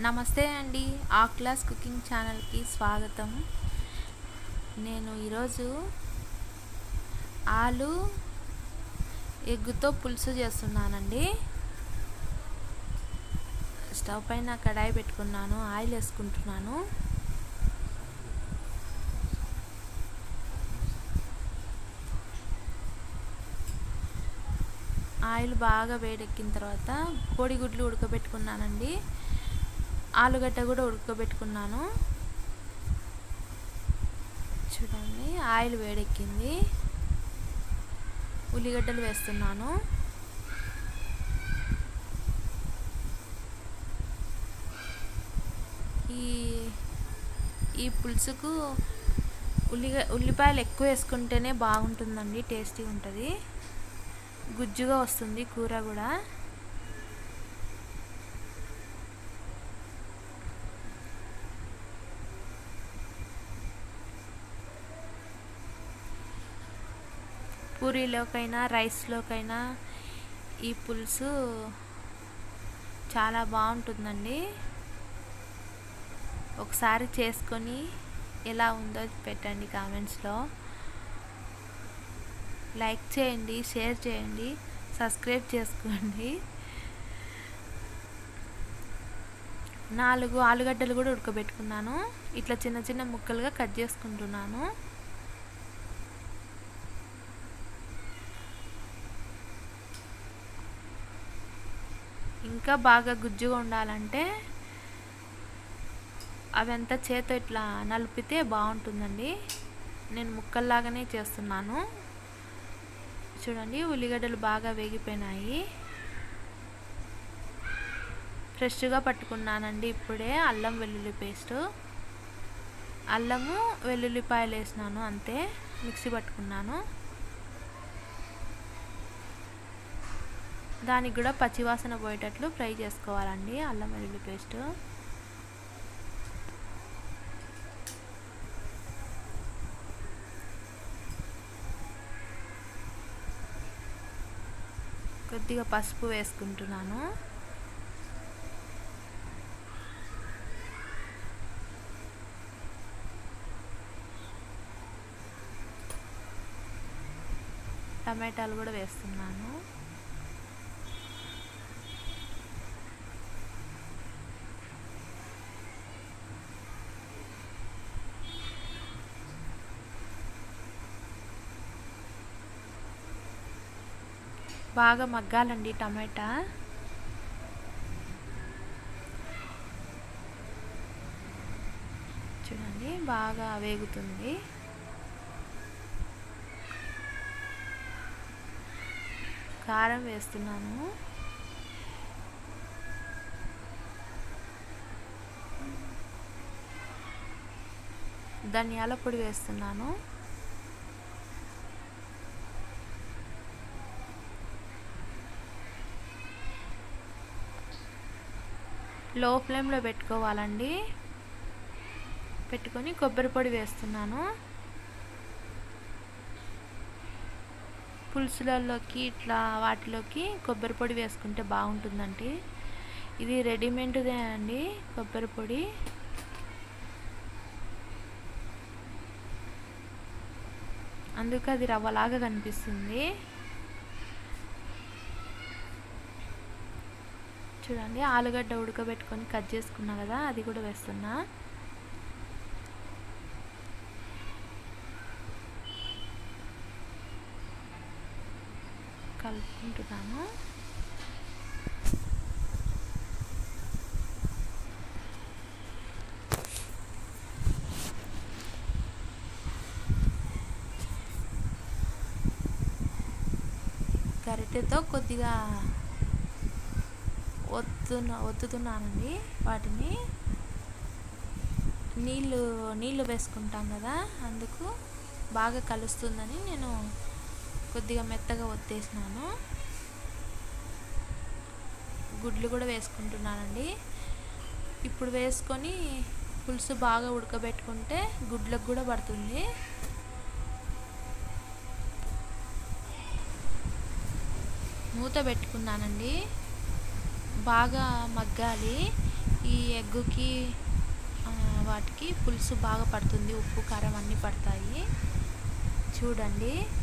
నమస్తే అండి ఆ క్లాస్ కుకింగ్ ఛానల్కి స్వాగతం నేను ఈరోజు ఆలు ఎగ్గుతో పులుసు చేస్తున్నానండి స్టవ్ పైన కడాయి పెట్టుకున్నాను ఆయిల్ వేసుకుంటున్నాను ఆయిల్ బాగా వేడెక్కిన తర్వాత కోడిగుడ్లు ఉడకబెట్టుకున్నానండి ఆలుగడ్డ కూడా ఉడకబెట్టుకున్నాను చూడండి ఆయిల్ వేడెక్కింది ఉల్లిగడ్డలు వేస్తున్నాను ఈ ఈ పులుసుకు ఉల్లిగ ఉల్లిపాయలు ఎక్కువ వేసుకుంటేనే బాగుంటుందండి టేస్టీగా ఉంటుంది గుజ్జుగా వస్తుంది కూర కూడా పూరీలోకైనా రైస్లోకైనా ఈ పులుసు చాలా బాగుంటుందండి ఒకసారి చేసుకొని ఎలా ఉందో పెట్టండి కామెంట్స్లో లైక్ చేయండి షేర్ చేయండి సబ్స్క్రైబ్ చేసుకోండి నాలుగు ఆలుగడ్డలు కూడా ఉడకబెట్టుకున్నాను ఇట్లా చిన్న చిన్న ముక్కలుగా కట్ చేసుకుంటున్నాను ఇంకా బాగా గుజ్జుగా ఉండాలంటే అవంతా చేతో ఇట్లా నలిపితే బాగుంటుందండి నేను ముక్కల్లాగానే చేస్తున్నాను చూడండి ఉల్లిగడ్డలు బాగా వేగిపోయినాయి ఫ్రెష్గా పట్టుకున్నానండి ఇప్పుడే అల్లం వెల్లుల్లి పేస్ట్ అల్లము వెల్లుల్లిపాయలు వేసినాను అంతే మిక్సీ పట్టుకున్నాను దానికి కూడా పచ్చివాసన పోయేటట్లు ఫ్రై చేసుకోవాలండి అల్లం వెల్లుల్లి పేస్ట్ కొద్దిగా పసుపు వేసుకుంటున్నాను టమాటాలు కూడా వేస్తున్నాను బాగా మగ్గాలండి టమాటా చూడండి బాగా వేగుతుంది కారం వేస్తున్నాను ధనియాల పొడి వేస్తున్నాను లో ఫ్లేమ్లో పెట్టుకోవాలండి పెట్టుకొని కొబ్బరి పొడి వేస్తున్నాను పులుసులలోకి ఇట్లా వాటిలోకి కొబ్బరి పొడి వేసుకుంటే బాగుంటుందండి ఇది రెడీమేడ్దే అండి కొబ్బరి పొడి అందుకు అది రవ్వలాగా కనిపిస్తుంది చూడండి ఆలుగడ్డ ఉడకబెట్టుకొని కట్ చేసుకున్నా కదా అది కూడా వేస్తున్నా కలుపుకుంటున్నాను గరిటెతో కొద్దిగా ఒత్తున ఒత్తుతున్నానండి వాటిని నీళ్ళు నీళ్ళు వేసుకుంటాం కదా అందుకు బాగా కలుస్తుందని నేను కొద్దిగా మెత్తగా ఒత్తేసినాను గుడ్లు కూడా వేసుకుంటున్నానండి ఇప్పుడు వేసుకొని పులుసు బాగా ఉడకబెట్టుకుంటే గుడ్లకు కూడా పడుతుంది మూత పెట్టుకున్నానండి బాగా మగ్గాలి ఈ ఎగ్గుకి ఆ, వాటికి పులుసు బాగా పడుతుంది ఉప్పు కారం అన్నీ పడతాయి చూడండి